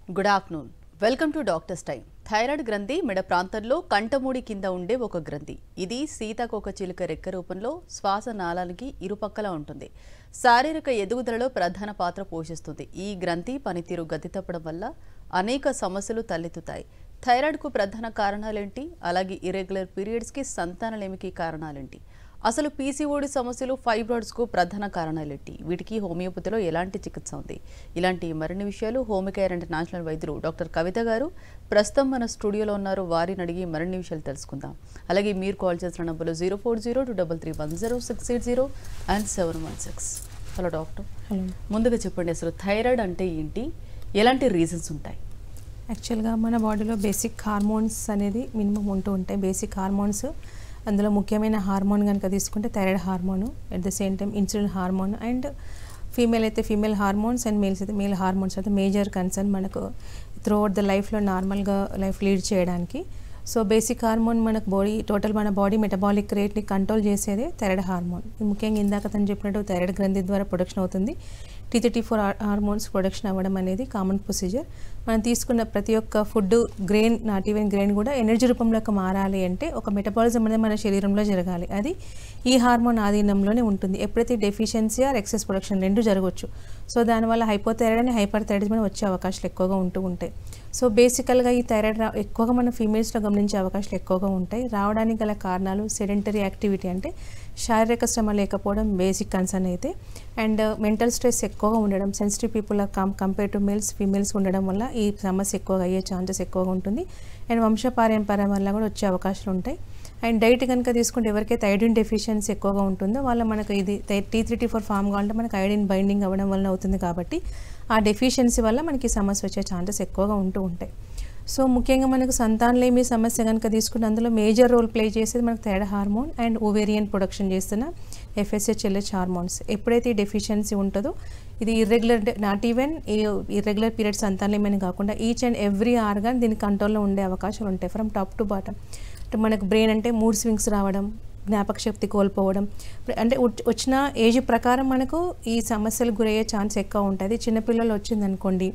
Good afternoon welcome to doctors time thyroid గ్రంథి మెడ ప్రాంతంలో కంఠమూడి కింద ఉండే ఒక గ్రంథి ఇది సీతాకోక చిలుక రెక్క రూపంలో శ్వాస నాళానికి ఇరుపక్కల ఉంటుంది శారీరక ఎదుగుదలలో ప్రధాన పాత్ర పోషిస్తుంది ఈ గ్రంథి పనితీరు గతి తప్పడం వల్ల అనేక సమస్యలు తలెత్తుతాయి థైరాయిడ్కు ప్రధాన కారణాలేంటి అలాగే ఇరెగ్యులర్ పీరియడ్స్కి సంతానలేమికి కారణాలేంటి అసలు పీసీఓడి సమస్యలు ఫైబ్రాయిడ్స్కు ప్రధాన కారణాలేంటి వీటికి హోమియోపతిలో ఎలాంటి చికిత్స ఉంది ఇలాంటి మరిన్ని విషయాలు హోమికేర్ అండ్ నేషనల్ వైద్యులు డాక్టర్ కవిత గారు ప్రస్తుతం మన స్టూడియోలో ఉన్నారు వారిని అడిగి మరిన్ని విషయాలు తెలుసుకుందాం అలాగే మీరు కాల్ చేసిన నంబర్లు zero four zero two double three one zero six eight zero and seven one six hello doctor hello ముందుగా చెప్పండి అసలు థైరాయిడ్ అంటే ఏంటి ఎలాంటి రీజన్స్ ఉంటాయి యాక్చువల్గా మన బాడీలో బేసిక్ హార్మోన్స్ అనేది మినిమం ఉంటూ ఉంటాయి బేసిక్ హార్మోన్స్ అందులో ముఖ్యమైన హార్మోన్ కనుక తీసుకుంటే thyroid hormone at the same time insulin hormone and female అయితే ఫీమేల్ హార్మోన్స్ అండ్ మేల్స్ అయితే మేల్ హార్మోన్స్ అయితే మేజర్ కన్సర్న్ మనకు త్రూ అవుట్ ద లైఫ్లో నార్మల్గా లైఫ్ లీడ్ చేయడానికి సో బేసిక్ హార్మోన్ మనకు బాడీ టోటల్ మన బాడీ మెటబాలిక్ రేట్ని కంట్రోల్ చేసేదే థైరాయిడ్ హార్మోన్ ముఖ్యంగా ఇందాక తను చెప్పినట్టు థైరాయిడ్ గ్రంథి ద్వారా ప్రొడక్షన్ అవుతుంది T thirty four hormones production అవ్వడం అనేది కామన్ ప్రొసీజర్ మనం తీసుకున్న ప్రతి ఒక్క food grain not even grain కూడా ఎనర్జీ రూపంలోకి మారాలి అంటే ఒక మెటబాలిజం అనేది మన శరీరంలో జరగాలి అది ఈ హార్మోన్ ఆధీనంలోనే ఉంటుంది ఎప్పుడైతే డెఫిషియన్సీ ఆర్ ఎక్సెస్ ప్రొడక్షన్ రెండు జరగవచ్చు సో దానివల్ల హైపోథైరాయిడ్ అని హైపర్ థైరాయిడ్ వచ్చే అవకాశాలు ఎక్కువగా ఉంటూ ఉంటాయి సో బేసికల్గా ఈ థైరాయిడ్ రా ఎక్కువగా మన ఫీమేల్స్లో గమనించే అవకాశాలు ఎక్కువగా ఉంటాయి రావడానికి గల కారణాలు సెడెంటరీ యాక్టివిటీ అంటే శారీరక శ్రమ లేకపోవడం బేసిక్ కన్సర్న్ అయితే అండ్ మెంటల్ స్ట్రెస్ ఎక్కువగా ఉండడం sensitive people com compare to males females ఉండడం వల్ల ఈ సమస్య ఎక్కువగా అయ్యే ఛాన్సెస్ ఎక్కువగా ఉంటుంది అండ్ వంశపారంపర్యం వల్ల కూడా వచ్చే అవకాశాలు ఉంటాయి అండ్ డైట్ కనుక తీసుకుంటే ఎవరికైతే ఐడిన్ డెఫిషియన్సీ ఎక్కువగా ఉంటుందో వాళ్ళ మనకు ఇది T three T four form కావాలంటే మనకు ఐడిన్ బైండింగ్ అవ్వడం వల్ల అవుతుంది కాబట్టి ఆ డెఫిషియన్సీ వల్ల మనకి సమస్య వచ్చే ఛాన్సెస్ ఎక్కువగా ఉంటూ ఉంటాయి సో ముఖ్యంగా మనకు సంతానలేమి సమస్య కనుక తీసుకుంటే అందులో మేజర్ రోల్ ప్లే చేసేది మనకు thyroid hormone and ovarian production చేస్తున్న ఎఫ్ఎస్హెచ్ఎల్హెచ్ హార్మోన్స్ ఎప్పుడైతే ఈ డెఫిషియన్సీ ఉంటుందో ఇది irregular not even irregular periods సంతానలేమని కాకుండా ఈచ్ అండ్ ఎవ్రీ ఆర్గాన్ దీని కంట్రోల్లో ఉండే అవకాశాలు ఉంటాయి ఫ్రమ్ టాప్ టు బాటమ్ అంటే మనకు బ్రెయిన్ అంటే మూడ్ స్వింగ్స్ రావడం జ్ఞాపక శక్తి కోల్పోవడం అంటే ఉచ్- వచ్చిన ఏజ్ ప్రకారం మనకు ఈ సమస్యలకు గురయ్యే ఛాన్స్ ఎక్కువ ఉంటుంది చిన్నపిల్లలు వచ్చిందనుకోండి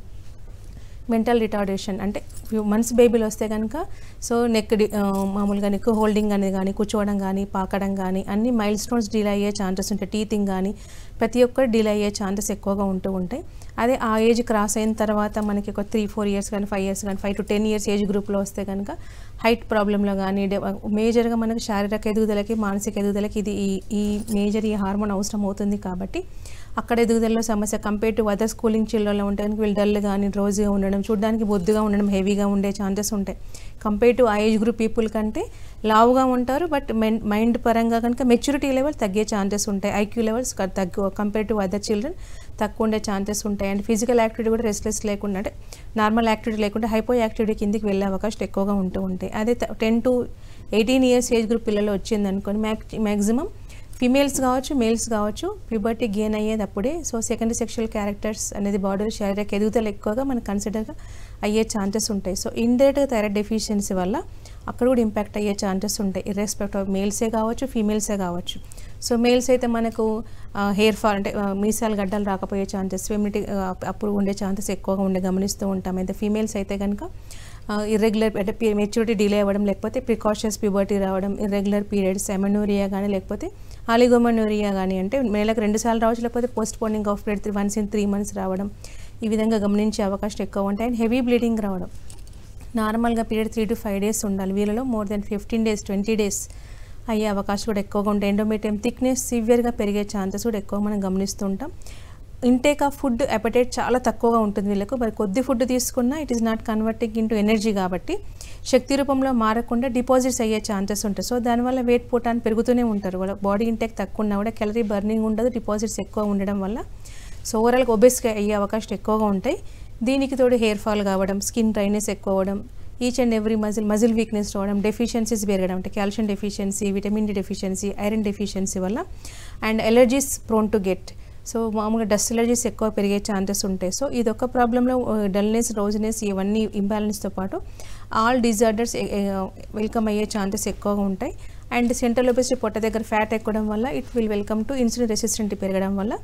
మెంటల్ రిటార్డేషన్ అంటే మంత్స్ బేబీలు వస్తే కనుక సో నెక్ డి- ఆ, మామూలుగా నెక్ హోల్డింగ్ అనేది కానీ కూర్చోవడం కానీ పాకడం కానీ అన్ని మైల్ స్టోన్స్ డీల్ అయ్యే ఛాన్సెస్ ఉంటాయి టీతింగ్ కానీ ప్రతి ఒక్కరు డీల్ అయ్యే ఛాన్సెస్ ఎక్కువగా ఉంటూ ఉంటాయి అదే ఆ ఏజ్ క్రాస్ అయిన తర్వాత మనకి ఒక త్రీ ఫోర్ ఇయర్స్ కానీ ఫైవ్ ఇయర్స్ కానీ five to ten years age గ్రూప్లో వస్తే కనుక హైట్ ప్రాబ్లంలో కానీ మేజర్గా మనకు శారీరక ఎదుగుదలకి మానసిక ఎదుగుదలకి ఇది ఈ ఈ మేజర్ ఈ హార్మోన్ అవసరం అవుతుంది కాబట్టి అక్కడ ఎదుగుదలలో సమస్య కంపేర్ టు అదర్ స్కూలింగ్ చిల్డ్రన్లో ఉంటే కనుక వీళ్ళు డల్ కానీ రోజుగా ఉండడం చూడడానికి బొద్దుగా ఉండడం హెవీగా ఉండే ఛాన్సెస్ ఉంటాయి కంపేర్ టు ఆ ఏజ్ గ్రూప్ పీపుల్ కంటే లావుగా ఉంటారు బట్ మైండ్ పరంగా కనుక మెచ్యూరిటీ లెవెల్ తగ్గే ఛాన్సెస్ ఉంటాయి ఐక్యూ లెవెల్స్ తగ్గు కంపేర్ టు అదర్ చిల్డ్రన్ తక్కువ ఉండే ఛాన్సెస్ ఉంటాయి అండ్ ఫిజికల్ యాక్టివిటీ కూడా రెస్ట్లెస్ లేకుండా అంటే నార్మల్ యాక్టివిటీ లేకుండా హైపో యాక్టివిటీ కిందికి వెళ్ళే అవకాశాలు ఎక్కువగా ఉంటూ ఉంటాయి అదే ten to eighteen years age group పిల్లలు వచ్చింది అనుకోని మ్యాక్ మ్యాక్సిమం ఫీమేల్స్ కావచ్చు మేల్స్ కావచ్చు ప్యూబర్టీ గెయిన్ అయ్యేది అప్పుడే సో సెకండరీ సెక్షువల్ క్యారెక్టర్స్ అనేది బాడీలో శారీరక ఎదుగుదల ఎక్కువగా మనకు కన్సిడర్గా అయ్యే ఛాన్సెస్ ఉంటాయి సో ఇండైరెక్ట్గా థైరాయిడ్ డెఫిషియన్సీ వల్ల అక్కడ కూడా ఇంపాక్ట్ అయ్యే ఛాన్సెస్ ఉంటాయి ఇర్రెస్పెక్ట్ ఆఫ్ మేల్సే కావచ్చు ఫీమేల్సే కావచ్చు సో మేల్స్ అయితే మనకు హెయిర్ ఫాల్ అంటే ఆ, మీసాలు గడ్డలు రాకపోయే ఛాన్సెస్ ఫెమినిటీ అప్పుడు ఉండే ఛాన్సెస్ ఎక్కువగా ఉండే గమనిస్తూ ఉంటాం అయితే ఫీమేల్స్ అయితే కనుక ఇర్రెగ్యులర్ అంటే మెచ్యూరిటీ డిలే అవ్వడం లేకపోతే ప్రికాషన్స్ ప్యూబర్టీ రావడం ఇర్రెగ్యులర్ పీరియడ్స్ ఎమనోరియా కానీ లేకపోతే ఆలిగోమనోరియా కానీ అంటే నెలకు రెండు సార్లు రావచ్చు లేకపోతే postponing of period three once in three months రావడం ఈ విధంగా గమనించే అవకాశం ఎక్కువ ఉంటాయి అండ్ హెవీ బ్లీడింగ్ రావడం నార్మల్గా period three to five days ఉండాలి వీళ్ళలో more than fifteen days twenty days అయ్యే అవకాశం కూడా ఎక్కువగా ఉంటాయి ఎండోమెట్రియం థిక్నెస్ సివియర్గా పెరిగే ఛాన్సెస్ కూడా ఎక్కువ మనం గమనిస్తుంటాం ఇంటేక్ ఆఫ్ ఫుడ్ అపటైట్ చాలా తక్కువగా ఉంటుంది వీళ్ళకు మరి కొద్ది ఫుడ్ తీసుకున్నా it is not converting into energy కాబట్టి శక్తి రూపంలో మారకుండా డిపాజిట్స్ అయ్యే ఛాన్సెస్ ఉంటాయి సో దానివల్ల వెయిట్ పోటాన్ని పెరుగుతూనే ఉంటారు వాళ్ళ బాడీ ఇంటేక్ తక్కువ ఉన్నా కూడా క్యాలరీ బర్నింగ్ ఉండదు డిపాజిట్స్ ఎక్కువ ఉండడం వల్ల సో ఓవరాల్గా ఒబెస్గా అయ్యే అవకాశాలు ఎక్కువగా ఉంటాయి దీనికి తోడు హెయిర్ ఫాల్ కావడం స్కిన్ డ్రైనెస్ ఎక్కువ అవ్వడం each and every muscle muscle weakness రావడం డెఫిషియన్సీస్ పెరగడం అంటే calcium deficiency vitamin D deficiency iron deficiency వల్ల and allergies prone to get so మామూలుగా డస్ట్ ఎలర్జీస్ ఎక్కువ పెరిగే ఛాన్సెస్ ఉంటాయి సో ఇది ఒక ప్రాబ్లంలో డల్నెస్ రోజునెస్ ఇవన్నీ ఇంబ్యాలెన్స్తో పాటు ఆల్ డిజార్డర్స్ వెల్కమ్ అయ్యే ఛాన్సెస్ ఎక్కువగా ఉంటాయి అండ్ సెంట్రల్ ఒబెసిటీ పొట్ట దగ్గర ఫ్యాట్ ఎక్కడం వల్ల it will welcome to insulin resistant పెరగడం వల్ల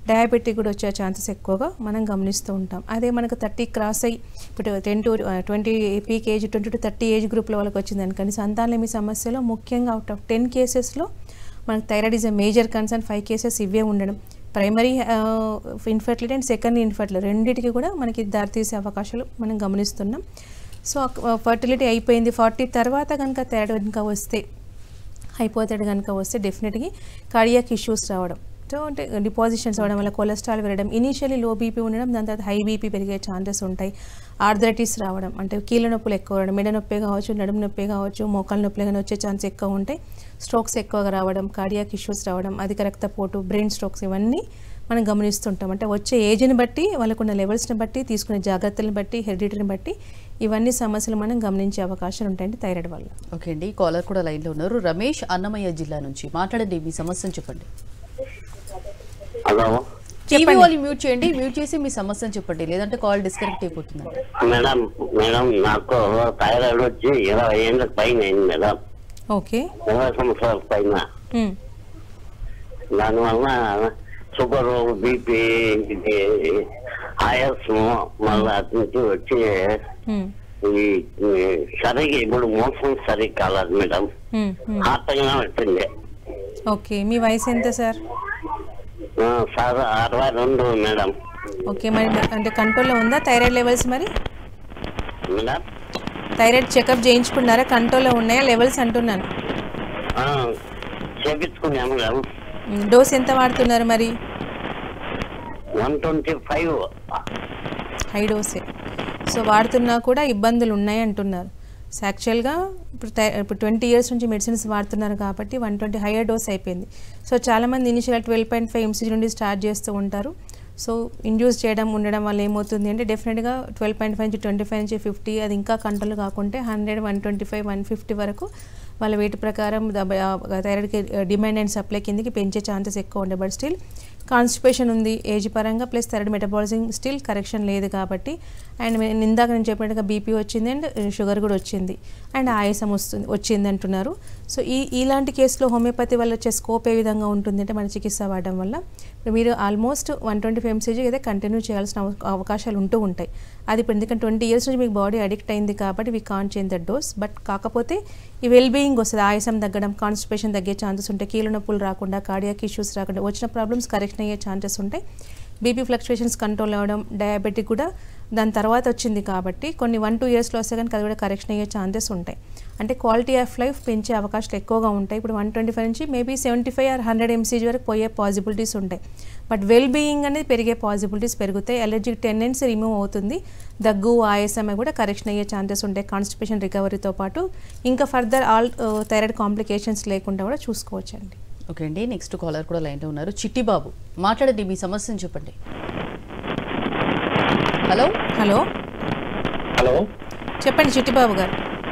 డయాబెటిక్ కూడా వచ్చే ఛాన్సెస్ ఎక్కువగా మనం గమనిస్తూ ఉంటాం అదే మనకు థర్టీ క్రాస్ అయ్యి ఇప్పుడు ten to twenty peak age twenty to thirty age గ్రూప్లో వాళ్ళకి వచ్చింది అనుకోండి సంతానలేమి సమస్యలో ముఖ్యంగా అవుట్ ఆఫ్ టెన్ కేసెస్లో మనకు thyroid is a major concern five cases ఇవే ఉండడం primary infertility and secondary infertility రెండింటికి కూడా మనకి దారితీసే అవకాశాలు మనం గమనిస్తున్నాం సో ఫర్టిలిటీ అయిపోయింది ఫార్టీ తర్వాత కనుక థైరాయిడ్ కనుక వస్తే హైపోథైడ్ కనుక వస్తే డెఫినెట్గా కార్డియాక్ ఇష్యూస్ రావడం సో అంటే డిపాజిషన్స్ అవ్వడం వల్ల కొలెస్ట్రాల్ పెరగడం ఇనీషియలీ లో బీపీ ఉండడం దాని తర్వాత హై బీపీ పెరిగే ఛాన్సెస్ ఉంటాయి ఆర్థరైటిస్ రావడం అంటే కీళ్ళ నొప్పులు ఎక్కువ రావడం మెడ నొప్పి కావచ్చు నడుము నొప్పి కావచ్చు మోకాల నొప్పులు కానీ వచ్చే ఛాన్స్ ఎక్కువ ఉంటాయి స్ట్రోక్స్ ఎక్కువగా రావడం కార్డియాక్ ఇష్యూస్ రావడం అధిక రక్తపోటు బ్రెయిన్ స్ట్రోక్స్ ఇవన్నీ మనం గమనిస్తుంటాం అంటే వచ్చే ఏజ్ని బట్టి వాళ్ళకున్న లెవెల్స్ని బట్టి తీసుకునే జాగ్రత్తలను బట్టి హెరిడిటీని బట్టి ఇవన్నీ సమస్యలు మనం గమనించే అవకాశాలు ఉంటాయండి థైరాయిడ్ వల్ల ఓకే అండి కాలర్ కూడా లైన్లో ఉన్నారు రమేష్ అన్నమయ్య జిల్లా నుంచి మాట్లాడండి మీ సమస్యను చెప్పండి హలో టీవీ వాళ్ళు మ్యూట్ చేయండి మ్యూట్ చేసి మీ సమస్యను చెప్పండి లేదంటే కాల్ డిస్కనెక్ట్ అయిపోతుందండి మేడం మేడం నాకు థైరాయిడ్ వచ్చి ఇరవై ఏళ్ళకి పైన అయింది మేడం ఓకే ఇరవై సంవత్సరాల పైన మ్మ్. దానివల్ల షుగర్ బీపీ ఇది ఆయాసం మళ్ళీ అటు నుంచి వచ్చి మ్మ్. ఈ ఈ సరిగ్గా ఇప్పుడు మోసం సరిగ్గా కాలేదు మేడం మ్మ్. మ్మ్. ఆటంగా వచ్చింది ఓకే మీ వయసు ఎంత సార్ ఆ, సార్ అరవై రెండు మేడం ఓకే మరి అంటే కంట్రోల్లో ఉందా థైరాయిడ్ లెవెల్స్ మరి మేడం థైరాయిడ్ చెకప్ చేయించుకున్నారా కంట్రోల్లో ఉన్నాయా లెవెల్స్ అంటున్నాను ఆ, చేపించుకున్నాం మేడం మ్మ్. డోస్ ఎంత వాడుతున్నారు మరి వన్ ట్వంటీ ఫైవ్ హై డోసే సో వాడుతున్నా కూడా ఇబ్బందులు ఉన్నాయి అంటున్నారు సో యాక్చువల్గా ఇప్పుడు థై- ఇప్పుడు ట్వంటీ ఇయర్స్ నుంచి మెడిసిన్స్ వాడుతున్నారు కాబట్టి వన్ ట్వంటీ హైయర్ డోస్ అయిపోయింది సో చాలామంది initial twelve point five MC నుండి స్టార్ట్ చేస్తూ ఉంటారు సో ఇండ్యూస్ చేయడం ఉండడం వల్ల ఏమవుతుంది అంటే డెఫినెట్గా ట్వెల్వ్ పాయింట్ ఫైవ్ నుంచి ట్వంటీ ఫైవ్ నుంచి ఫిఫ్టీ అది ఇంకా కంట్రోల్ కాకుంటే hundred one twenty five one fifty వరకు వాళ్ళ వెయిట్ ప్రకారం థైరాయిడ్కి డిమాండ్ అండ్ సప్లై కిందకి పెంచే ఛాన్సెస్ ఎక్కువ ఉండే బట్ స్టిల్ కాన్స్టిపేషన్ ఉంది ఏజ్ పరంగా plus thyroid metabolism still correction లేదు కాబట్టి అండ్ నేను ఇందాక నేను చెప్పినట్టుగా బీపీ వచ్చింది అండ్ షుగర్ కూడా వచ్చింది అండ్ ఆయాసం వస్తుంది వచ్చింది అంటున్నారు సో ఈ ఇలాంటి కేసులో హోమియోపతి వల్ల వచ్చే స్కోప్ ఏ విధంగా ఉంటుంది అంటే మన చికిత్స వాడడం వల్ల ఇప్పుడు మీరు almost one twenty five MCG అయితే కంటిన్యూ చేయాల్సిన అవ- అవకాశాలు ఉంటూ ఉంటాయి అది ఇప్పుడు ఎందుకంటే ట్వంటీ ఇయర్స్ నుంచి మీకు బాడీ అడిక్ట్ అయింది కాబట్టి we can change the dose but కాకపోతే ఈ వెల్ బీయింగ్ వస్తుంది ఆయాసం తగ్గడం కాన్స్టిపేషన్ తగ్గే ఛాన్సెస్ ఉంటాయి కీళ్ళ నొప్పులు రాకుండా కార్డియాక్ ఇష్యూస్ రాకుండా వచ్చిన ప్రాబ్లమ్స్ కరెక్షన్ అయ్యే ఛాన్సెస్ ఉంటాయి బీపీ ఫ్లక్చువేషన్స్ కంట్రోల్ అవ్వడం డయాబెటిక్ కూడా దాని తర్వాత వచ్చింది కాబట్టి కొన్ని వన్ టూ ఇయర్స్లో వస్తే కనుక అది కూడా కరెక్షన్ అయ్యే ఛాన్సెస్ ఉంటాయి అంటే క్వాలిటీ ఆఫ్ లైఫ్ పెంచే అవకాశాలు ఎక్కువగా ఉంటాయి ఇప్పుడు వన్ ట్వంటీ ఫైవ్ నుంచి maybe seventy five or hundred MCG వరకు పోయే పాసిబిలిటీస్ ఉంటాయి బట్ వెల్ బీయింగ్ అనేది పెరిగే పాసిబిలిటీస్ పెరుగుతాయి ఎలర్జిక్ టెండెన్సీ రిమూవ్ అవుతుంది దగ్గు ఆయాసం కూడా కరెక్షన్ అయ్యే ఛాన్సెస్ ఉంటాయి కాన్స్టిపేషన్ రికవరీతో పాటు ఇంకా ఫర్దర్ ఆల్ థైరాయిడ్ కాంప్లికేషన్స్ లేకుండా కూడా చూసుకోవచ్చండి ఓకే అండి నెక్స్ట్ కాలర్ కూడా లైన్లో ఉన్నారు చిట్టి బాబు మాట్లాడండి మీ సమస్యను చెప్పండి హలో హలో హలో చెప్పండి చిట్టిబాబు గారు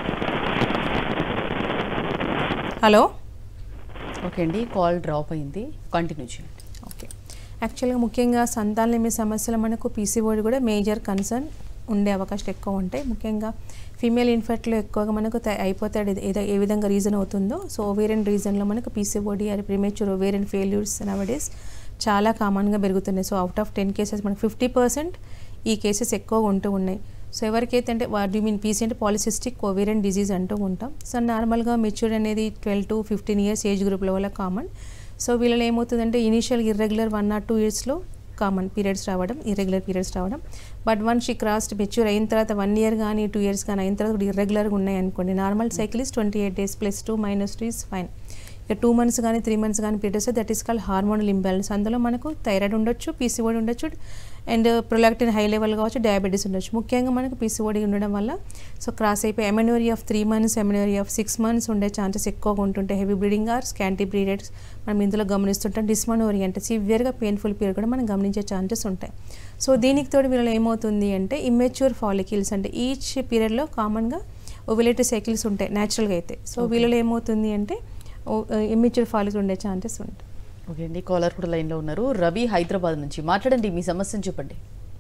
హలో ఓకే అండి కాల్ డ్రాప్ అయింది కంటిన్యూ చేయండి ఓకే యాక్చువల్గా ముఖ్యంగా సంతానలేమి సమస్యలు మనకు పీసీఓడి కూడా మేజర్ కన్సర్న్ ఉండే అవకాశాలు ఎక్కువ ఉంటాయి ముఖ్యంగా ఫీమేల్ ఇన్ఫెక్ట్లో ఎక్కువగా మనకు త- అయిపోతాడు ఇది ఏదో ఏ విధంగా రీజన్ అవుతుందో సో ఓవేరియన్ రీజన్లో మనకు పీసీఓడి అది ప్రిమేచ్యూర్ ఓవేరియన్ ఫెయిల్యూర్స్ నవడేస్ చాలా కామన్గా పెరుగుతున్నాయి so out of ten cases మనకు ఫిఫ్టీ పర్సెంట్ ఈ కేసెస్ ఎక్కువగా ఉంటూ ఉన్నాయి సో ఎవరికైతే అంటే వాట్ మీన్ పీసీ అంటే పాలిసిస్టిక్ ఓవేరియన్ డిజీజ్ అంటూ ఉంటాం సో నార్మల్గా మెచ్యూర్ అనేది twelve to fifteen years age గ్రూప్లో వల్ల కామన్ సో వీళ్ళలో ఏమవుతుందంటే initial irregular one or two ఇయర్స్లో కామన్ పీరియడ్స్ రావడం ఇర్రెగ్యులర్ పీరియడ్స్ రావడం but one she crossed mature అయిన తర్వాత వన్ ఇయర్ కానీ టూ ఇయర్స్ కానీ అయిన తర్వాత ఇర్రెగ్యులర్గా ఉన్నాయి అనుకోండి normal cycle is twenty eight days plus two minus two is fine ఇక టూ మంత్స్ కానీ త్రీ మంత్స్ కానీ periods that is call hormonal imbalance అందులో మనకు థైరాయిడ్ ఉండొచ్చు పీసీఓడి ఉండొచ్చు అండ్ ప్రొలాక్టిన్ హై లెవెల్ కావచ్చు డయాబెటీస్ ఉండొచ్చు ముఖ్యంగా మనకు పీసీఓడి ఉండడం వల్ల సో క్రాస్ అయిపోయి amenorrhea of three months amenorrhea of six months ఉండే ఛాన్సెస్ ఎక్కువగా ఉంటుంటాయి heavy bleeding or scanty periods మనం ఇందులో గమనిస్తుంటాం డిస్మనోరీ అంటే సివియర్గా పెయిన్ఫుల్ పీరియడ్ కూడా మనం గమనించే ఛాన్సెస్ ఉంటాయి సో దీనికి తోడు వీళ్ళలో ఏమవుతుంది అంటే ఇమ్మెచ్యూర్ ఫాలికిల్స్ అంటే ఈచ్ పీరియడ్లో కామన్గా ఓవిలేటరీ సైకిల్స్ ఉంటాయి న్యాచురల్గా అయితే సో వీళ్ళలో ఏమవుతుంది అంటే ఇమ్మెచ్యూర్ ఫాలికిల్ ఉండే ఛాన్సెస్ ఉంటాయి ఓకే అండి కాలర్ కూడా లైన్లో ఉన్నారు రవి హైదరాబాద్ నుంచి మాట్లాడండి మీ సమస్యను చెప్పండి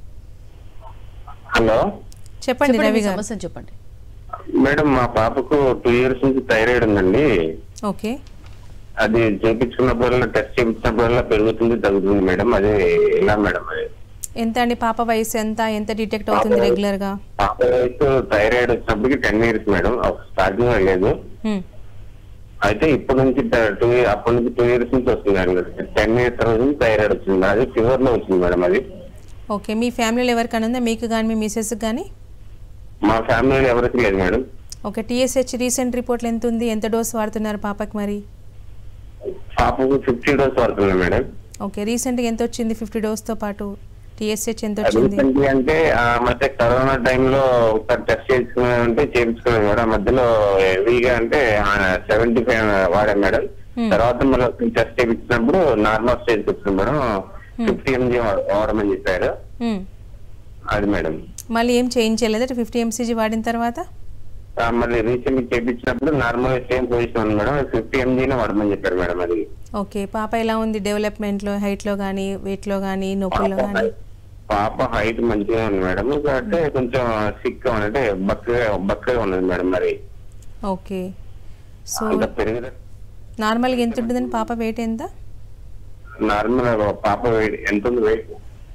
హలో చెప్పండి చెప్పండి రవి మీ గారు సమస్యను చెప్పండి మేడం మా పాపకు టూ ఇయర్స్ నుంచి థైరాయిడ్ ఉందండి ఓకే అది చేపించుకున్నప్పుడల్లా టెస్ట్ చేయించినప్పుడల్లా పెరుగుతుంది తగ్గుతుంది మేడం అది ఎలా మేడం అది ఎంత అండి పాప వయసు ఎంత ఎంత డిటెక్ట్ అవుతుంది పాప- రెగ్యులర్గా పాప వయసు థైరాయిడ్ వచ్చినప్పటికి టెన్ ఇయర్స్ మేడం స్టార్టింగ్ లో లేదు అయితే ఇప్పటి నుంచి టూ అప్పటి నుంచి టూ ఇయర్స్ నుంచి వస్తుంది మేడం టెన్ ఇయర్స్ తర్వాత నుంచి థైరాయిడ్ వచ్చింది అది ఫీవర్ లో వచ్చింది మేడం అది ఓకే మీ ఫ్యామిలీలో ఎవరికైనా ఉందా మీకు కానీ మీ మిసెస్కి కానీ మా ఫ్యామిలీలో ఎవరికి లేదు మేడం ఓకే టీఎస్హెచ్ రీసెంట్ రిపోర్ట్లు ఎంత ఉంది ఎంత డోస్ వాడుతున్నారు పాపకి మరి పాపకు ఫిఫ్టీ డోస్ పడుతుంది మేడం ఓకే రీసెంట్గా ఎంత వచ్చింది ఫిఫ్టీ డోస్తో పాటు టీఎస్హెచ్ ఎంత వచ్చింది రీసెంట్లీ అంటే ఆ మధ్య కరోనా టైంలో ఒకసారి టెస్ట్ చేసుకున్నామంటే చేయించుకున్నాం మేడం మధ్యలో హెవీగా అంటే సెవెంటీ ఫైవ్ వాడాం మేడం Hmm. తర్వాత మళ్ళీ టెస్ట్ చేయించినప్పుడు నార్మల్ స్టేజ్కి వచ్చింది మేడం ఫిఫ్టీ ఎంజీ వాడమని చెప్పారు మ్మ్. అది మేడం మళ్ళీ ఏం చేంజ్ చేయలేదు ఫిఫ్టీ ఎంసీజీ వాడిన తర్వాత ఆ, మళ్ళీ రీసెంట్ చేయించినప్పుడు నార్మల్ సేమ్ పొజిషన్ ఉంది మేడం ఫిఫ్టీ ఎంజీనే వాడమని చెప్పారు మేడం అది ఓకే పాప ఎలా ఉంది డెవలప్మెంట్లో హైట్లో కానీ వెయిట్లో కానీ నొప్పుల్లో పాప కానీ హై- పాప హైట్ మంచిగా ఉంది మేడం అంటే కొంచెం సిక్ అంటే బక్కగా బక్కగా ఉన్నది మేడం మరి ఓకే సో అంత పెరిగిన నార్మల్గా ఎంత ఉంటుందండి పాప వెయిట్ ఎంత నార్మల్ పాప weight ఎంత ఉంది వెయిట్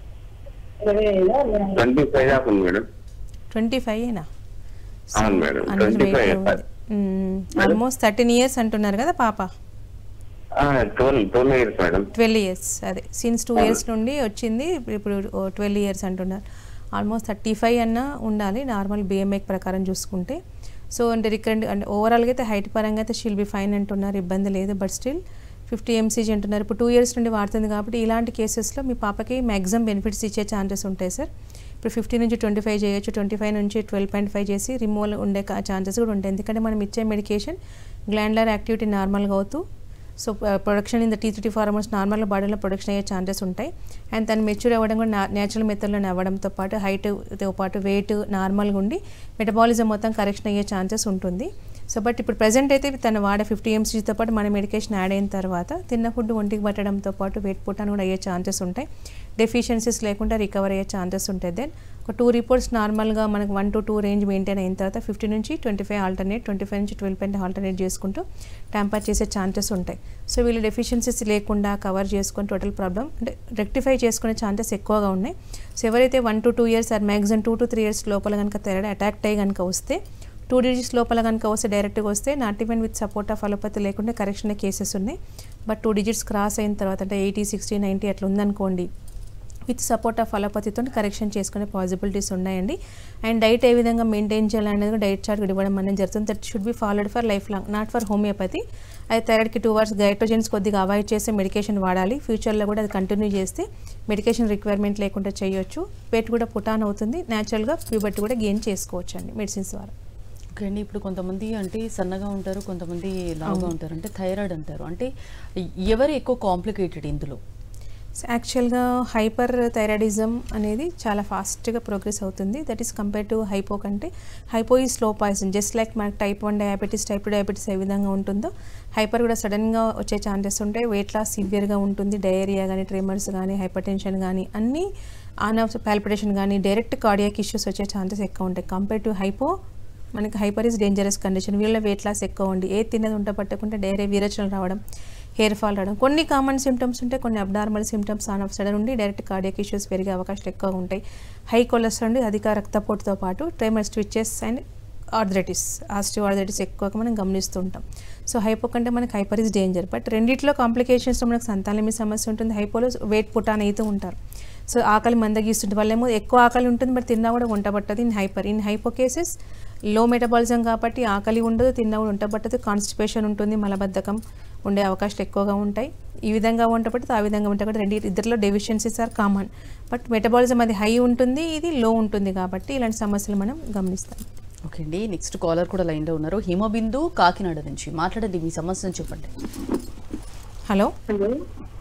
ట్వంటీ ఫైవ్ దాకా ఉంది మేడం ట్వంటీ ఫైవ్ అయినా అవును madam twenty five almost thirteen years అంటున్నారు కదా పాప twelve twelve years madam twelve years అదే సిన్స్ టూ ఇయర్స్ నుండి వచ్చింది ఇప్పుడు ట్వెల్వ్ ఇయర్స్ అంటున్నారు ఆల్మోస్ట్ థర్టీ ఫైవ్ అన్న ఉండాలి నార్మల్ బిఎంఐ ప్రకారం చూసుకుంటే సో అంటే రికరెంట్ అంటే ఓవరాల్గా అయితే హైట్ పరంగా అయితే షీల్ బి ఫైన్ అంటున్నారు ఇబ్బంది లేదు బట్ స్టిల్ ఫిఫ్టీ ఎంసీజీ అంటున్నారు ఇప్పుడు టూ ఇయర్స్ నుండి వాడుతుంది కాబట్టి ఇలాంటి కేసెస్లో మీ పాపకి మ్యాక్సిమం బెనిఫిట్స్ ఇచ్చే ఛాన్సెస్ ఉంటాయి సార్ ఇప్పుడు ఫిఫ్టీ నుంచి ట్వంటీ ఫైవ్ చేయొచ్చు ట్వంటీ ఫైవ్ నుంచి ట్వెల్వ్ పాయింట్ ఫైవ్ చేసి రిమూవల్ ఉండే ఛాన్సెస్ కూడా ఉంటాయి ఎందుకంటే మనం ఇచ్చే మెడికేషన్ గ్లాండ్లర్ యాక్టివిటీ నార్మల్గా అవుతూ so production in the T three formers నార్మల్గా బాడీలో ప్రొడక్షన్ అయ్యే ఛాన్సెస్ ఉంటాయి అండ్ తను మెచ్యూర్ అవ్వడం కూడా న్యాచురల్ మెథడ్లో అవ్వడంతో పాటు హైట్తో పాటు వెయిట్ నార్మల్గా ఉండి మెటబాలిజం మొత్తం కరెక్షన్ అయ్యే ఛాన్సెస్ ఉంటుంది సో బట్ ఇప్పుడు ప్రజెంట్ అయితే తను వాడే ఫిఫ్టీ ఎంసీతో పాటు మన మెడికేషన్ యాడ్ అయిన తర్వాత తిన్న ఫుడ్ ఒంటికి పట్టడంతో పాటు వెయిట్ పుట్టాను కూడా అయ్యే ఛాన్సెస్ ఉంటాయి డెఫిషియన్సీస్ లేకుండా రికవర్ అయ్యే ఛాన్సెస్ ఉంటాయి దెన్ ఒక టూ రిపోర్ట్స్ నార్మల్గా మనకు one to two range maintain అయిన తర్వాత ఫిఫ్టీ నుంచి twenty five alternate twenty five నుంచి ట్వెల్వ్ పాయింట్ ఆల్టర్నేట్ చేసుకుంటూ ట్యాంపర్ చేసే ఛాన్సెస్ ఉంటాయి సో వీళ్ళు డెఫిషియన్సీస్ లేకుండా కవర్ చేసుకొని టోటల్ ప్రాబ్లం అంటే రెక్టిఫై చేసుకునే ఛాన్సెస్ ఎక్కువగా ఉన్నాయి సో ఎవరైతే one to two years or maximum two to three years లోపల కనుక థైరాయిడ్ అటాక్ అయ్యి కనుక వస్తే టూ డిజిట్స్ లోపల కనుక వస్తే డైరెక్ట్గా వస్తే not even with support of allopathy లేకుండా కరెక్షన్ కేసెస్ ఉన్నాయి బట్ టూ డిజిట్స్ క్రాస్ అయిన తర్వాత అంటే ఎయిటీ సిక్స్టీ నైంటీ అట్లా ఉందనుకోండి విత్ సపోర్ట్ ఆఫ్ అలోపతితో కరెక్షన్ చేసుకునే పాసిబిలిటీస్ ఉన్నాయండి అండ్ డైట్ ఏ విధంగా మెయింటైన్ చేయాలనేది కూడా డైట్ చార్ట్ కూడా ఇవ్వడం అనేది జరుగుతుంది that should be followed for life long not for homeopathy అయితే థైరాయిడ్కి టూ అవర్స్ గైట్రోజన్స్ కొద్దిగా అవాయిడ్ చేసే మెడికేషన్ వాడాలి ఫ్యూచర్లో కూడా అది కంటిన్యూ చేస్తే మెడికేషన్ రిక్వైర్మెంట్ లేకుండా చేయొచ్చు వెయిట్ కూడా పుటాన్ అవుతుంది న్యాచురల్గా ప్యూబర్టీ కూడా గెయిన్ చేసుకోవచ్చు అండి మెడిసిన్స్ ద్వారా ఓకే అండి ఇప్పుడు కొంతమంది అంటే సన్నగా ఉంటారు కొంతమంది లావుగా ఉంటారు అంటే థైరాయిడ్ అంటారు అంటే ఎవరు ఎక్కువ కాంప్లికేటెడ్ ఇందులో సో యాక్చువల్గా హైపర్ థైరాయిడిజం అనేది చాలా ఫాస్ట్గా ప్రోగ్రెస్ అవుతుంది that is compare to hypo కంటే హైపో ఈ స్లో పాయిజన్ జస్ట్ లైక్ మనకు type one diabetes type two diabetes ఏ విధంగా ఉంటుందో హైపర్ కూడా సడన్గా వచ్చే ఛాన్సెస్ ఉంటాయి వెయిట్ లాస్ సివియర్గా ఉంటుంది డయేరియా కానీ ట్రిమర్స్ కానీ హైపర్ టెన్షన్ కానీ అన్నీ ఆన్ ఆఫ్ పాల్పిటేషన్ కానీ డైరెక్ట్ కార్డియాక్ ఇష్యూస్ వచ్చే ఛాన్సెస్ ఎక్కువ ఉంటాయి కంపేర్ టు హైపో మనకి హైపర్ ఇస్ డేంజరస్ కండిషన్ వీళ్ళ వెయిట్ లాస్ ఎక్కువ ఉండి ఏ తిన్నది ఉంట పట్టకుంటే డైరీ విరచనలు రావడం హెయిర్ ఫాల్ రావడం కొన్ని కామన్ సిమ్టమ్స్ ఉంటాయి కొన్ని abnormal symptoms on off sudden ఉండి డైరెక్ట్ కార్డియక్ ఇష్యూస్ పెరిగే అవకాశాలు ఎక్కువ ఉంటాయి హై కొలెస్ట్రాల్ ఉండి అధిక రక్తపోటుతో పాటు ట్రెమర్ స్విచెస్ అండ్ ఆర్థరైటిస్ ఆస్టివ్ ఆర్థరైటిస్ ఎక్కువగా మనం గమనిస్తూ ఉంటాం సో హైపో కంటే మనకి హైపర్ ఇస్ డేంజర్ బట్ రెండిట్లో కాంప్లికేషన్స్లో మనకు సంతానమి సమస్య ఉంటుంది హైపోలో వెయిట్ పుటాన్ అవుతూ ఉంటారు సో ఆకలి మందగిస్తుంటే వాళ్ళేమో ఎక్కువ ఆకలి ఉంటుంది మరి తిన్నా కూడా వంట పట్టదు in hyper in hypo cases లో మెటబాలిజం కాబట్టి ఆకలి ఉండదు తిన్నా కూడా వంట పట్టదు కాన్స్టిపేషన్ ఉంటుంది మలబద్ధకం ఉండే అవకాశాలు ఎక్కువగా ఉంటాయి ఈ విధంగా వంట పట్టదు ఆ విధంగా వంట పట్టదు రెండు ఇద్దరిలో deficiencies are common but metabolism అది హై ఉంటుంది ఇది లో ఉంటుంది కాబట్టి ఇలాంటి సమస్యలు మనం గమనిస్తాం ఓకే అండి నెక్స్ట్ కాలర్ కూడా లైన్లో ఉన్నారు హిమబిందు కాకినాడ నుంచి మాట్లాడండి మీ సమస్యను చెప్పండి హలో హలో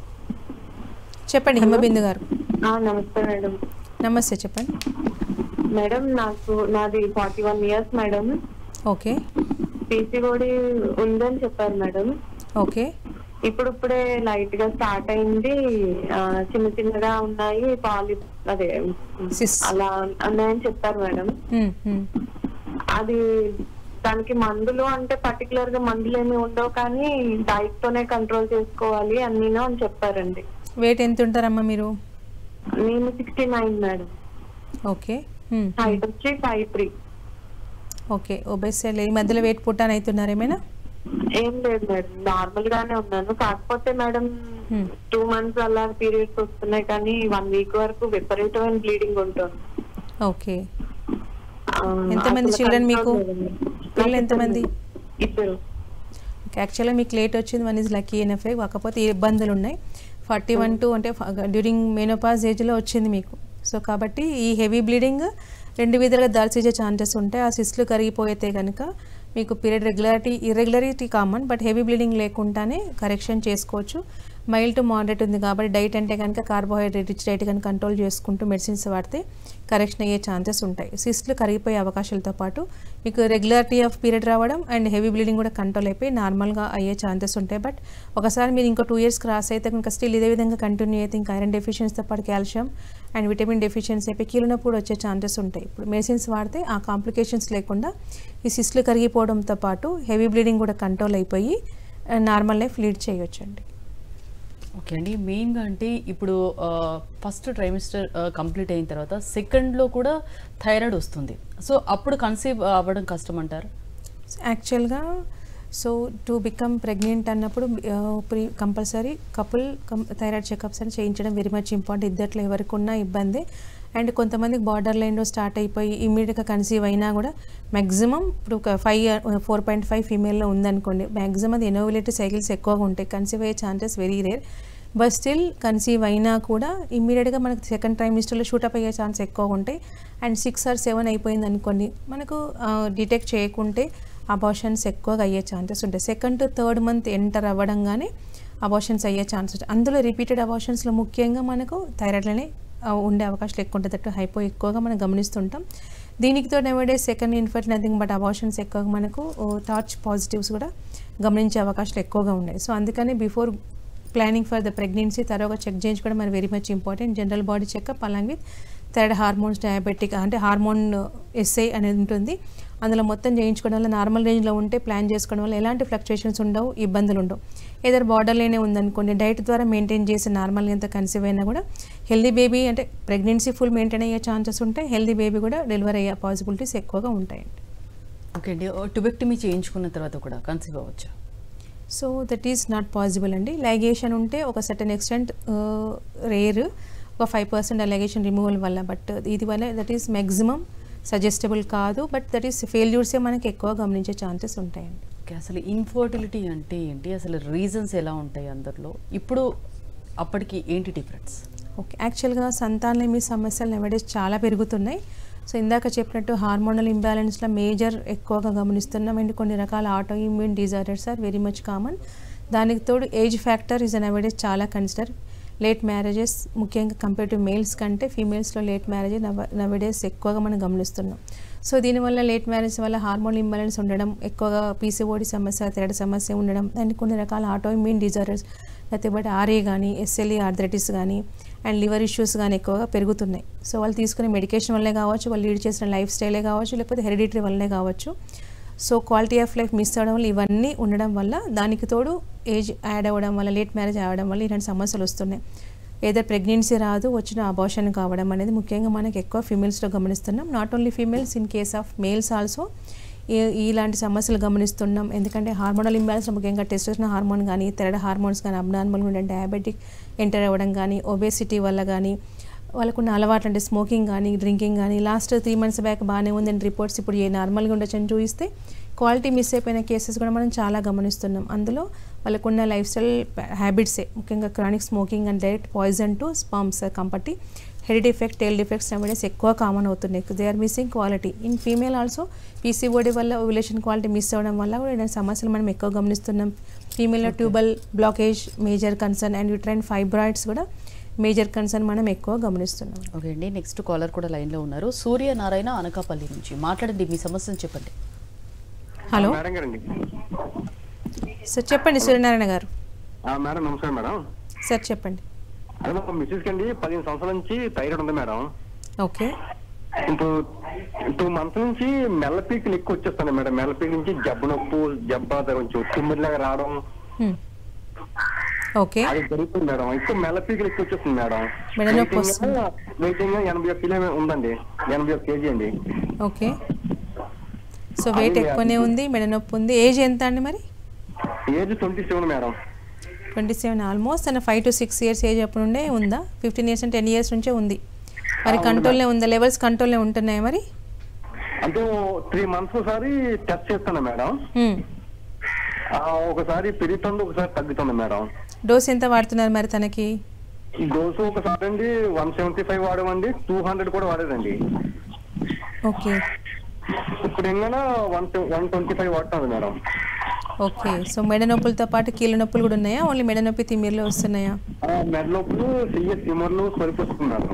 చెప్పండి హిమబిందు గారు ఆ, నమస్తే మేడం నమస్తే చెప్పండి మేడం నాకు నాది forty one years madam okay PCOD ఉందని చెప్పారు మేడం ఓకే ఇప్పుడిప్పుడే లైట్ గా స్టార్ట్ అయింది ఆ, చిన్న చిన్నగా ఉన్నాయి పాలి అదే సిస్ అలా ఉన్నాయని చెప్పారు మేడం మ్మ్, మ్మ్. అది దానికి మందులు అంటే పర్టికులర్ గా మందులు ఏమి ఉండవు కానీ డైట్ తోనే కంట్రోల్ చేసుకోవాలి అన్నీను అని చెప్పారండి వెయిట్ ఎంత ఉంటారమ్మా మీరు నేను సిక్స్టీ నైన్ మేడం ఓకే మ్మ్. హైట్ వచ్చి ఫైవ్ త్రీ ఓకే ఒబెస్ ఈ మధ్యలో వెయిట్ పుట్టాన్ అవుతున్నారు ఏమైనా ఏం లేదు మేడం నార్మల్ గానే ఉన్నాను కాకపోతే మేడం Hmm. టూ మంత్స్ అలా పీరియడ్స్ వస్తున్నాయి కానీ వన్ వీక్ వరకు విపరీతమైన బ్లీడింగ్ ఉంటుంది ఓకే ఆ, ఎంతమంది అసలు children మీకు? control లేదండి. పిల్లలు నాకు ఎంతమంది? ఇద్దరు యాక్చువల్గా మీకు లేట్ వచ్చింది వన్ ఈజ్ లక్కీ ఎన్ఎఫ్ఐ కాకపోతే ఈ ఇబ్బందులు ఉన్నాయి ఫార్టీ వన్ టు అంటే డ్యూరింగ్ మెనోపాజ్ ఏజ్లో వచ్చింది మీకు సో కాబట్టి ఈ హెవీ బ్లీడింగ్ రెండు విధాలుగా దాల్చేసే ఛాన్సెస్ ఉంటాయి ఆ సిస్ట్లు కరిగిపోతే కనుక మీకు period regularity irregularity common but heavy bleeding లేకుండానే కరెక్షన్ చేసుకోవచ్చు మైల్డ్ టు మోడరేట్ ఉంది కాబట్టి డైట్ అంటే కనుక కార్బోహైడ్రేట్ రిచ్ డైట్ కనుక కంట్రోల్ చేసుకుంటూ మెడిసిన్స్ వాడితే కరెక్షన్ అయ్యే ఛాన్సెస్ ఉంటాయి సిస్ట్లు కరిగిపోయే అవకాశాలతో పాటు మీకు రెగ్యులారిటీ ఆఫ్ పీరియడ్ రావడం అండ్ హెవీ బ్లీడింగ్ కూడా కంట్రోల్ అయిపోయి నార్మల్గా అయ్యే ఛాన్సెస్ ఉంటాయి బట్ ఒకసారి మీరు ఇంకో టూ ఇయర్స్ క్రాస్ అయితే ఇంకా స్టిల్ ఇదే విధంగా కంటిన్యూ అయితే ఇంకా ఐరన్ డెఫిషియన్సీతో పాటు కాల్షియం అండ్ విటమిన్ డెఫిషియన్సీ అయిపోయి కీళ్ళనొప్పుడు వచ్చే ఛాన్సెస్ ఉంటాయి ఇప్పుడు మెడిసిన్స్ వాడితే ఆ కాంప్లికేషన్స్ లేకుండా ఈ సిస్ట్లు కరిగిపోవడంతో పాటు హెవీ బ్లీడింగ్ కూడా కంట్రోల్ అయిపోయి నార్మల్ లైఫ్ లీడ్ చేయొచ్చండి ఓకే అండి మెయిన్గా అంటే ఇప్పుడు ఫస్ట్ ట్రైమిస్టర్ కంప్లీట్ అయిన తర్వాత సెకండ్లో కూడా థైరాయిడ్ వస్తుంది సో అప్పుడు కన్సీవ్ అవ్వడం కష్టం అంటారు యాక్చువల్గా సో టు బికమ్ ప్రెగ్నెంట్ అన్నప్పుడు pre compulsory couple thyroid checkups అని చేయించడం వెరీ మచ్ ఇంపార్టెంట్ ఇద్దట్లో ఎవరికి ఉన్నా ఇబ్బంది అండ్ కొంతమందికి బార్డర్ లైన్లో స్టార్ట్ అయిపోయి ఇమీడియట్గా కన్సీవ్ అయినా కూడా మ్యాక్సిమం ఇప్పుడు ఒక ఫైవ్ ఫోర్ పాయింట్ ఫైవ్ ఫీమేల్లో ఉందనుకోండి మ్యాక్సిమం అది ఎనోవిలేటివ్ సైకిల్స్ ఎక్కువగా ఉంటాయి కన్సీవ్ అయ్యే chances very rare but still conceive అయినా కూడా ఇమ్మీడియట్గా మనకు సెకండ్ ట్రైమిస్టర్లో షూటప్ అయ్యే ఛాన్స్ ఎక్కువ ఉంటాయి అండ్ సిక్స్ ఆర్ సెవెన్ అయిపోయింది అనుకోండి మనకు డిటెక్ట్ చేయకుంటే అబార్షన్స్ ఎక్కువగా అయ్యే ఛాన్సెస్ ఉంటాయి second to third month enter అవ్వడంగానే అబార్షన్స్ అయ్యే ఛాన్సెస్ అందులో రిపీటెడ్ అబార్షన్స్లో ముఖ్యంగా మనకు థైరాయిడ్లోనే ఆ, ఉండే అవకాశాలు ఎక్కువ ఉంటుంది దట్టు హైపో ఎక్కువగా మనం గమనిస్తుంటాం దీనికి తో nowadays second infertility nothing but abortions ఎక్కువగా మనకు టార్చ్ పాజిటివ్స్ కూడా గమనించే అవకాశాలు ఎక్కువగా ఉన్నాయి సో అందుకని before planning for the pregnancy తరువాత చెక్ చేయించుకోవడం మరి very much important general body checkup along with thyroid hormones diabetic అంటే హార్మోన్ ఎస్ఐ అనేది ఉంటుంది అందులో మొత్తం చేయించుకోవడం వల్ల నార్మల్ రేంజ్లో ఉంటే ప్లాన్ చేసుకోవడం వల్ల ఎలాంటి ఫ్లక్చుయేషన్స్ ఉండవు ఇబ్బందులు ఉండవు ఏదైనా బార్డర్లోనే ఉందనుకోండి డైట్ ద్వారా మెయింటైన్ చేసి నార్మల్గా ఎంత కన్సీవ్ అయినా కూడా హెల్దీ బేబీ అంటే ప్రెగ్నెన్సీ ఫుల్ మెయింటైన్ అయ్యే ఛాన్సెస్ ఉంటాయి హెల్దీ బేబీ కూడా డెలివరీ అయ్యే పాసిబిలిటీస్ ఎక్కువగా ఉంటాయండి ఓకే అండి ట్యూబెక్టమీ చేయించుకున్న తర్వాత కూడా కన్సీవ్ అవ్వచ్చు so that is not possible అండి లైగేషన్ ఉంటే ఒక సర్టన్ ఎక్స్టెంట్ రేర్ ఒక ఫైవ్ పర్సెంట్ లైగేషన్ రిమూవల్ వల్ల బట్ ఇది వల్ల దట్ ఈస్ మ్యాక్సిమం సజెస్టబుల్ కాదు బట్ దట్ ఈస్ ఫెయిల్యూర్సే మనకి ఎక్కువ గమనించే ఛాన్సెస్ ఉంటాయండి ఓకే అసలు ఇన్ఫర్టిలిటీ అంటే ఏంటి అసలు రీజన్స్ ఎలా ఉంటాయి అందరిలో ఇప్పుడు అప్పటికి ఏంటి డిఫరెన్స్ ఓకే యాక్చువల్గా సంతానలేమి సమస్యలు నెవడేస్ చాలా పెరుగుతున్నాయి సో ఇందాక చెప్పినట్టు హార్మోనల్ ఇంబ్యాలెన్స్లో మేజర్ ఎక్కువగా గమనిస్తున్నాం అండ్ కొన్ని రకాల autoimmune disorders are very much common దానికి తోడు ఏజ్ ఫ్యాక్టర్ ఇస్ నెవడేస్ చాలా కన్సిడర్ లేట్ మ్యారేజెస్ ముఖ్యంగా కంపేర్ టు మేల్స్ కంటే ఫీమేల్స్లో లేట్ మ్యారేజ్ నవడేస్ ఎక్కువగా మనం గమనిస్తున్నాం సో దీనివల్ల లేట్ మ్యారేజ్ వల్ల హార్మోన్ ఇంబ్యాలెన్స్ ఉండడం ఎక్కువగా పీసీఓడి సమస్య తెరడ సమస్య ఉండడం అండ్ కొన్ని రకాల ఆటో ఇమ్యూన్ డిజార్డర్స్ లేకపోతే ఆర్ఏ కానీ ఎస్ఎల్ఈ ఆర్థరైటిస్ కానీ అండ్ లివర్ ఇష్యూస్ కానీ ఎక్కువగా పెరుగుతున్నాయి సో వాళ్ళు తీసుకునే మెడికేషన్ వల్లే కావచ్చు వాళ్ళు లీడ్ చేసిన లైఫ్ స్టైలే కావచ్చు లేకపోతే హెరిడిటరీ వల్లనే కావచ్చు so quality of life miss అవ్వడం వల్ల ఇవన్నీ ఉండడం వల్ల దానికి తోడు ఏజ్ యాడ్ అవ్వడం వల్ల లేట్ మ్యారేజ్ అవ్వడం వల్ల ఇలాంటి సమస్యలు వస్తున్నాయి ఏదో ప్రెగ్నెన్సీ రాదు వచ్చిన అబార్షన్ కావడం అనేది ముఖ్యంగా మనకి ఎక్కువ ఫీమేల్స్లో గమనిస్తున్నాం not only females in case of males also ఇలాంటి సమస్యలు గమనిస్తున్నాం ఎందుకంటే హార్మోనల్ ఇంబ్యాలెన్స్ ముఖ్యంగా టెస్టోస్టెరాన్ హార్మోన్ కానీ తెరడ హార్మోన్స్ కానీ అబ్నార్మల్గా ఉండే డయాబెటిక్ ఎంటర్ అవ్వడం కానీ ఒబేసిటీ వల్ల కానీ వాళ్ళకున్న అలవాట్లు అంటే స్మోకింగ్ కానీ డ్రింకింగ్ కానీ లాస్ట్ త్రీ మంత్స్ బ్యాక్ బాగానే ఉందని రిపోర్ట్స్ ఇప్పుడు ఏ నార్మల్గా ఉండొచ్చని చూపిస్తే క్వాలిటీ మిస్ అయిపోయిన కేసెస్ కూడా మనం చాలా గమనిస్తున్నాం అందులో వాళ్ళకున్న లైఫ్ స్టైల్ హ్యాబిట్సే ముఖ్యంగా chronic smoking and direct poison to sperms కాబట్టి head defect tail defects nowadays ఎక్కువ కామన్ అవుతున్నాయి they are missing quality in female also PCOD వల్ల ఓవ్యులేషన్ క్వాలిటీ మిస్ అవ్వడం వల్ల కూడా ఇలాంటి సమస్యలు మనం ఎక్కువ గమనిస్తున్నాం ఫీమేల్లో tubal blockage major concern and uterine fibroids కూడా మేజర్ కన్సర్న్ మనం ఎక్కువ గమనిస్తున్నాం ఓకే అండి నెక్స్ట్ కాలర్ కూడా లైన్లో ఉన్నారు సూర్యనారాయణ అనకాపల్లి నుంచి మాట్లాడండి మీ సమస్యను చెప్పండి హలో మేడం గారండి సార్ చెప్పండి సూర్యనారాయణ గారు ఆ, మేడం నమస్కారం మేడం సార్ చెప్పండి అదే మా మిస్సెస్ కండి పదిహేను సంవత్సరాల నుంచి థైరాయిడ్ ఉంది మేడం ఓకే ఇప్పుడు టూ మంత్స్ నుంచి మెల్ల పీకులు ఎక్కువ వచ్చేస్తాయి మేడం మెల్ల పీక్ నుంచి జబ్బు నొప్పు జబ్బ కొంచెం తుమ్మిడిలాగా రావడం ఓకే అది జరుగుతుంది మేడం ఎక్కువ మెల్ల పీకులు ఎక్కువ వచ్చేస్తుంది మేడం మెడ నొప్పి వస్తుంది. వెయిటింగ్ ఎనభై ఒక కిలో ఉందండి ఎనభై ఒక కేజీ అండి ఓకే సో వెయిట్ ఎక్కువనే ఉంది మెడ నొప్పి ఉంది ఏజ్ ఎంత అండి మరి age twenty seven madam twenty seven almost తన five to six years age అప్పుడు నుండే ఉందా ఫిఫ్టీన్ ఇయర్స్ టెన్ ఇయర్స్ నుంచే ఉంది మరి కంట్రోల్నే ఉందా లెవెల్స్ కంట్రోల్నే ఉంటున్నాయా మరి అంటే త్రీ మంత్స్ ఒకసారి టెస్ట్ చేస్తాను మేడం హ్మ్. ఆ, ఒకసారి పెరుగుతుంది ఒకసారి తగ్గుతుంది మేడం డోస్ ఎంత వాడుతున్నారు మరి తనకి డోసు ఒకసారి అండి వన్ సెవెంటీ ఫైవ్ వాడమండి టూ హండ్రెడ్ కూడా వాడేదండి ఓకే ఇప్పుడు ఏంటన్నా వన్ వన్ ట్వంటీ ఫైవ్ వాడుతుంది మేడం ఓకే సో మెడ నొప్పులతో పాటు కీళ్ళ నొప్పులు కూడా ఉన్నాయా ఓన్లీ మెడ నొప్పి తిమ్మిర్లు వస్తున్నాయా ఆ, మెడ నొప్పులు సిఎస్ తిమర్లు సరిపోతుంది మేడం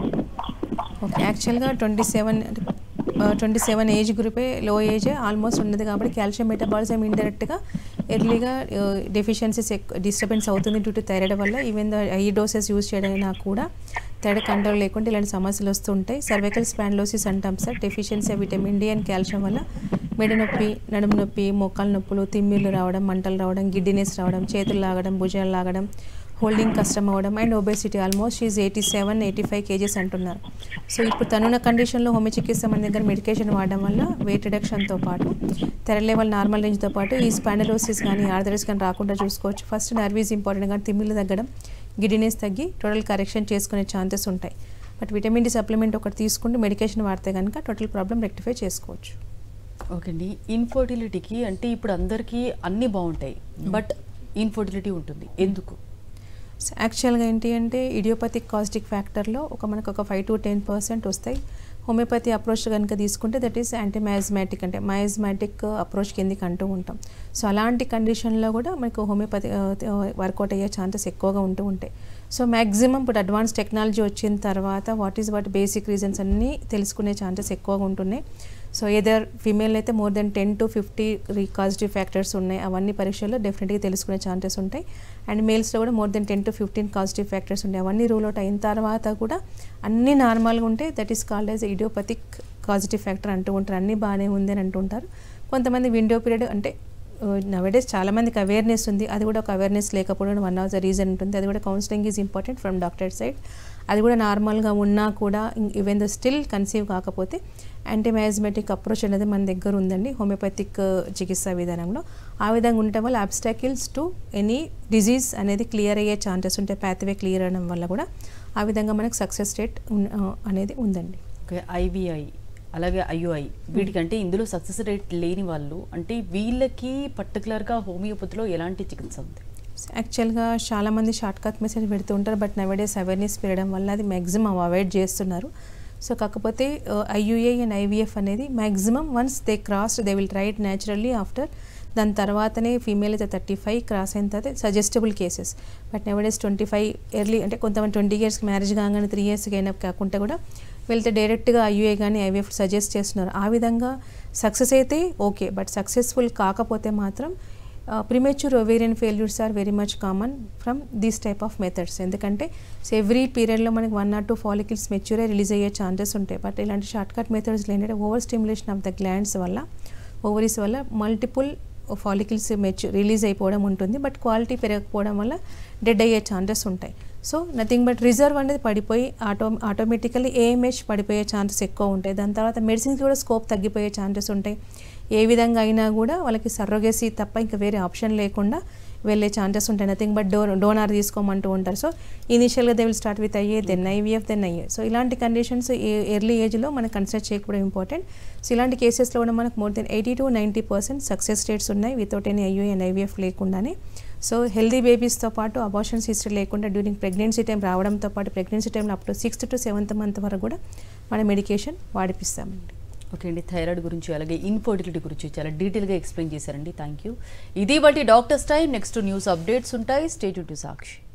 ఓకే యాక్చువల్గా twenty seven twenty seven age గ్రూపే లో ఏజ్ ఆల్మోస్ట్ ఉన్నది కాబట్టి కాల్షియం మెటబాలిజం ఇండైరెక్ట్గా ఎర్లీగా డెఫిషియన్సీస్ ఎక్కువ డిస్టర్బెన్స్ అవుతుంది డ్యూ టు థైరాయిడ్ వల్ల ఈవెన్ ద ఈ డోసెస్ యూజ్ చేయడమైనా కూడా థైరాయిడ్ కంట్రోల్ లేకుంటే ఇలాంటి సమస్యలు వస్తుంటాయి సర్వైకల్ స్పాండ్లోసిస్ అంటాం sir deficiency vitamin D and calcium వల్ల మెడ నొప్పి నడుము నొప్పి మోకాల నొప్పులు తిమ్మిర్లు రావడం మంటలు రావడం గిడ్డినెస్ రావడం చేతులు లాగడం భుజాలు లాగడం హోల్డింగ్ కష్టం అవ్వడం and obesity almost is eighty seven eighty five KGs అంటున్నారు సో ఇప్పుడు తనున్న కండిషన్లో హోమియో చికిత్స మన దగ్గర మెడికేషన్ వాడడం వల్ల వెయిట్ రిడక్షన్తో పాటు తెర లెవెల్ నార్మల్ రేంజ్తో పాటు ఈ స్పాండలోసిస్ కానీ ఆర్థరైటిస్ కానీ రాకుండా చూసుకోవచ్చు ఫస్ట్ నర్వీస్ ఇంపార్టెంట్ కానీ తిమ్మిళ్ళు తగ్గడం గిడినెస్ తగ్గి టోటల్ కరెక్షన్ చేసుకునే ఛాన్సెస్ ఉంటాయి బట్ విటమిన్ డి సప్లిమెంట్ ఒకటి తీసుకుంటూ మెడికేషన్ వాడితే కనుక టోటల్ ప్రాబ్లం రెక్టిఫై చేసుకోవచ్చు ఓకే అండి ఇన్ఫర్టిలిటీకి అంటే ఇప్పుడు అందరికీ అన్నీ బాగుంటాయి బట్ ఇన్ఫర్టిలిటీ ఉంటుంది ఎందుకు సో యాక్చువల్గా ఏంటి అంటే ఇడియోపతిక్ కాస్టిక్ ఫ్యాక్టర్లో ఒక మనకు ఒక ఫైవ్ టు టెన్ పర్సెంట్ వస్తాయి హోమియోపతి అప్రోచ్ కనుక తీసుకుంటే దట్ ఈస్ యాంటీ మయాజ్మాటిక్ అంటే మయాజ్మాటిక్ అప్రోచ్ కిందికి అంటూ ఉంటాం సో అలాంటి కండిషన్లో కూడా మనకు హోమియోపతి వర్కౌట్ అయ్యే ఛాన్సెస్ ఎక్కువగా ఉంటూ ఉంటాయి సో మ్యాక్సిమం ఇప్పుడు అడ్వాన్స్ టెక్నాలజీ వచ్చిన తర్వాత what is what basic reasons అన్నీ తెలుసుకునే ఛాన్సెస్ ఎక్కువగా ఉంటున్నాయి సో ఏదర్ ఫీమేల్ అయితే more than ten to fifty causative factors ఉన్నాయి అవన్నీ పరీక్షల్లో డెఫినెట్గా తెలుసుకునే ఛాన్సెస్ ఉంటాయి అండ్ మేల్స్లో కూడా more than ten to fifteen causative factors ఉంటాయి అవన్నీ రూల్ అవుట్ అయిన తర్వాత కూడా అన్నీ నార్మల్గా ఉంటే that is called as idiopathic causative factor అంటూ ఉంటారు అన్నీ బాగానే ఉంది అని అంటుంటారు కొంతమంది విండో పీరియడ్ అంటే నవేడేస్ చాలా మందికి అవేర్నెస్ ఉంది అది కూడా ఒక అవేర్నెస్ లేకపోవడం వన్ ఆఫ్ ద రీజన్ ఉంటుంది అది కూడా counselling is important from doctor side అది కూడా నార్మల్గా ఉన్నా కూడా ఈవెన్ ద స్టిల్ కన్సీవ్ కాకపోతే యాంటీమయాజ్మెటిక్ అప్రోచ్ అనేది మన దగ్గర ఉందండి హోమియోపతిక్ చికిత్సా విధానంలో ఆ విధంగా ఉండటం వల్ల అబ్స్టాకిల్స్ టు ఎనీ డిజీజ్ అనేది క్లియర్ అయ్యే ఛాన్సెస్ ఉంటాయి ప్యాత్వే క్లియర్ అవడం వల్ల కూడా ఆ విధంగా మనకు సక్సెస్ రేట్ అనేది ఉందండి ఓకే ఐవిఐ అలాగే ఐయుఐ వీటికంటే ఇందులో సక్సెస్ రేట్ లేని వాళ్ళు అంటే వీళ్ళకి పర్టికులర్గా హోమియోపతిలో ఎలాంటి చికిత్స ఉంది యాక్చువల్గా చాలామంది షార్ట్ కట్ మెసేజ్ పెడుతూ ఉంటారు బట్ నవేడేస్ అవేర్నెస్ పెరగడం వల్ల అది మ్యాక్సిమం అవాయిడ్ చేస్తున్నారు సో కాకపోతే ఐయుఏ అండ్ ఐవీఎఫ్ అనేది maximum once they cross they will try it naturally after దాని తర్వాతనే ఫీమేల్ అయితే థర్టీ ఫైవ్ క్రాస్ అయిన తర్వాత suggestible cases but nowadays twenty five early అంటే కొంతమంది ట్వంటీ ఇయర్స్కి మ్యారేజ్ కాగానే త్రీ ఇయర్స్కి అయినా కాకుండా కూడా వెళ్తే డైరెక్ట్గా ఐయుఏ కానీ ఐవీఎఫ్ సజెస్ట్ చేస్తున్నారు ఆ విధంగా సక్సెస్ అయితే ఓకే బట్ సక్సెస్ఫుల్ కాకపోతే మాత్రం premature ovarian failures are very much common from these type of methods ఎందుకంటే సో ఎవ్రీ పీరియడ్లో మనకి వన్ ఆర్ టూ ఫాలికల్స్ మెచ్యూరే రిలీజ్ అయ్యే ఛాన్సెస్ ఉంటాయి బట్ ఇలాంటి షార్ట్ కట్ మెథడ్స్లో ఏంటంటే over stimulation of the glands వల్ల ఓవరీస్ వల్ల మల్టిపుల్ ఫాలికల్స్ మెచ్ రిలీజ్ అయిపోవడం ఉంటుంది బట్ క్వాలిటీ పెరగకపోవడం వల్ల డెడ్ అయ్యే ఛాన్సెస్ ఉంటాయి సో నథింగ్ బట్ రిజర్వ్ అనేది పడిపోయి ఆటో ఆటోమేటికల్లీ ఏఎంహెచ్ పడిపోయే ఛాన్సెస్ ఎక్కువ ఉంటాయి దాని తర్వాత మెడిసిన్స్ కూడా స్కోప్ తగ్గిపోయే ఛాన్సెస్ ఉంటాయి ఏ విధంగా అయినా కూడా వాళ్ళకి సర్రోగేసీ తప్ప ఇంకా వేరే ఆప్షన్ లేకుండా వెళ్ళే ఛాన్సెస్ ఉంటాయి నథింగ్ బట్ డో డోనార్ తీసుకోమంటూ ఉంటారు సో ఇనిషియల్గా దే విల్ స్టార్ట్ విత్ అయ్యే దెన్ ఐవీఎఫ్ దెన్ అయ్యే సో ఇలాంటి కండిషన్స్ ఎర్లీ ఏజ్లో మనం కన్సిడర్ చేయకపోవడం ఇంపార్టెంట్ సో ఇలాంటి కేసెస్లో కూడా మనకు more than eighty to ninety percent success rates ఉన్నాయి without any IU and IVF లేకుండానే సో హెల్దీ బేబీస్తో పాటు అబార్షన్స్ హిస్టరీ లేకుండా డ్యూరింగ్ ప్రెగ్నెన్సీ టైం రావడంతో పాటు ప్రెగ్నెన్సీ టైంలో up to sixth to seventh month వరకు కూడా మన మెడికేషన్ వాడిపిస్తామండి ఓకే అండి థైరాయిడ్ గురించి అలాగే ఇన్ఫర్టిలిటీ గురించి చాలా డీటెయిల్గా ఎక్స్ప్లెయిన్ చేశారండి థ్యాంక్ యూ ఇది బట్టి doctors time next news updates ఉంటాయి స్టేట్ టు సాక్షి